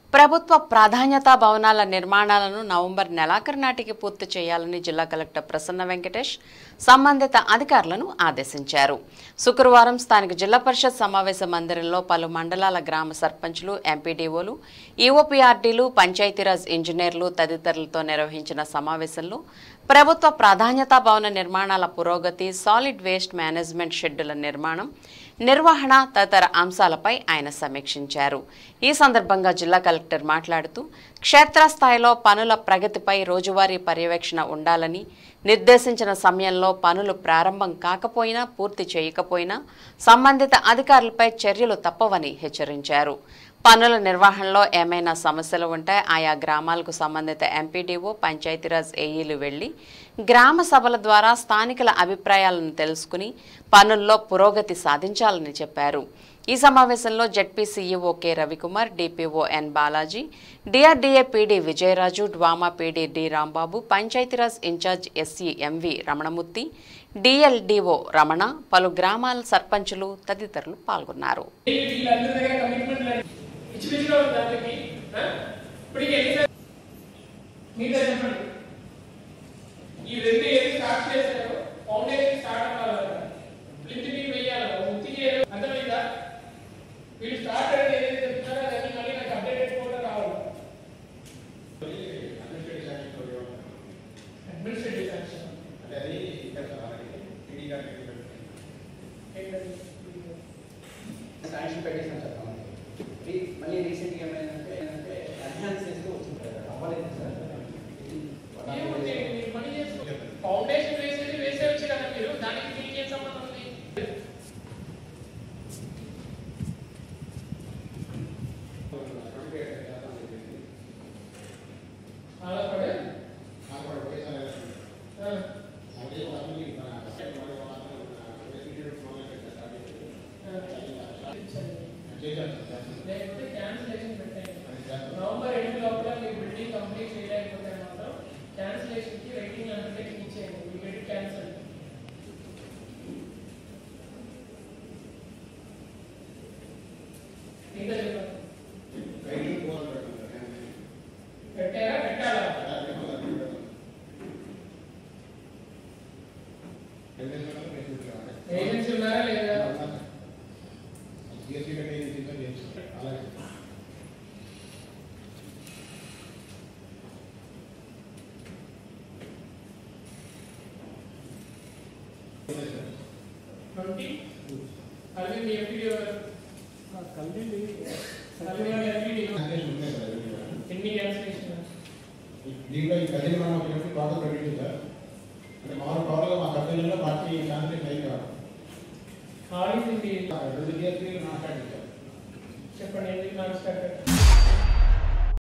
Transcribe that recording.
ప్రభుత్వ ప్రాధాన్యతా భవనాల నిర్మాణాలను నవంబర్ నెలాఖరు నాటికి పూర్తి చేయాలని జిల్లా కలెక్టర్ ప్రసన్న వెంకటేష్ సంబంధిత అధికారులను ఆదేశించారు శుక్రవారం స్థానిక జిల్లా పరిషత్ సమావేశ మందిరంలో పలు మండలాల గ్రామ సర్పంచ్లు ఎంపీడీఓలు ఈఓపీఆర్డీలు పంచాయతీరాజ్ ఇంజనీర్లు తదితరులతో నిర్వహించిన సమావేశంలో ప్రభుత్వ ప్రాధాన్యతా భవన నిర్మాణాల పురోగతి సాలిడ్ వేస్ట్ మేనేజ్మెంట్ షెడ్యూల నిర్మాణం నిర్వహణ తదితర అంశాలపై ఆయన సమీక్షించారు ఈ సందర్భంగా జిల్లా కలెక్టర్ మాట్లాడుతూ క్షేత్రస్థాయిలో పనుల ప్రగతిపై రోజువారీ పర్యవేక్షణ ఉండాలని నిర్దేశించిన సమయంలో పనులు ప్రారంభం కాకపోయినా పూర్తి చేయకపోయినా సంబంధిత అధికారులపై చర్యలు తప్పవని హెచ్చరించారు పనుల నిర్వహణలో ఏమైనా సమస్యలు ఉంటే ఆయా గ్రామాలకు సంబంధిత ఎంపీడీఓ పంచాయతీరాజ్ ఏఈలు వెళ్లి గ్రామ సభల ద్వారా స్థానికుల అభిప్రాయాలను తెలుసుకుని పనుల్లో పురోగతి సాధించాలని చెప్పారు ఈ సమావేశంలో ZP CEO K Ravikumar DPO N Balaji DRDA PD Vijayaraju DWMA PD D Rambabu Panchayati Raj in charge SC MV Ramanamurthy DLDO Ramana పలు గ్రామాల సర్పంచులు తదితరులు పాల్గొన్నారు వీళ్ళందరి దగ్గర కమిట్మెంట్ పిచ్చి పిచ్చిగా ఉంది దానికి ఆ? ఇప్పటికి ఎన్ని సార్లు- మీరే చెప్పండి ఈ రెండు ఏది స్టార్ట్ చేశారు ఫౌండేషన్ స్టార్ట్ అవ్వాలి ప్లింత్ బీమ్ వేయాలి ఉత్తికి ఏదో అర్థమైందా వీళ్ళు స్టార్ట్ అనేది ఏదైతే చెప్తున్నారో అదన్నీ మళ్ళీ నాకు అప్డేటెడ్ ఫోటో రావాలి అడ్మినిస్ట్రేటివ్ శాంక్షన్ ఏంటది? శాంక్షన్ పెట్టేసాం సార్ మనకి. రీ- మళ్ళీ రీసెంట్గా ఏమైందంటే ఏంటంటే అడ్వాన్స్ చేస్తూ వచ్చింది సార్ అవ్వలేదు సార్ ఏముంది? మీరు పని చేసుకో. ఫౌండేషన్ వేసేది వేసేయచ్చు కదా మీరు దానికి దీనికి ఏం సంబంధం ఉంది ఆధారపడే ఆ. లేకపోతే క్యాన్సిలేషన్ పెట్టండి నవంబర్ ఎండ్ లోపల మీరు బిల్డింగ్ కంప్లీట్ చేయలేకపోతే మాత్రం క్యాన్సిలేషన్ కి రైటింగ్ అండర్టేకింగ్ ఇచ్చేయండి యూ గెట్ క్యాన్సిల్ ఇంకా చెప్పండి పెట్టారా పెట్టాలా ఏజెన్సీ ఉన్నారా లేదా ట్వంటీ అది మీ ఎంపీడీ కలిపి ఎంపీడీ ఎన్ని క్యాన్సిలేషన్ దీంట్లో ఈ కదిలి మనం ఒక ఎంపీ టోటల్ పెట్టింది సార్ అంటే మామూలు టోటల్ మా కదిలిలో పార్టీ కాన్సెప్ట్ అయ్యి కాదు ఆడిట్ ఉంది రెండు జిఎస్పీలు మాట్లాడింది సార్ చెప్పండి ఎందుకు నాన్ స్టార్ట్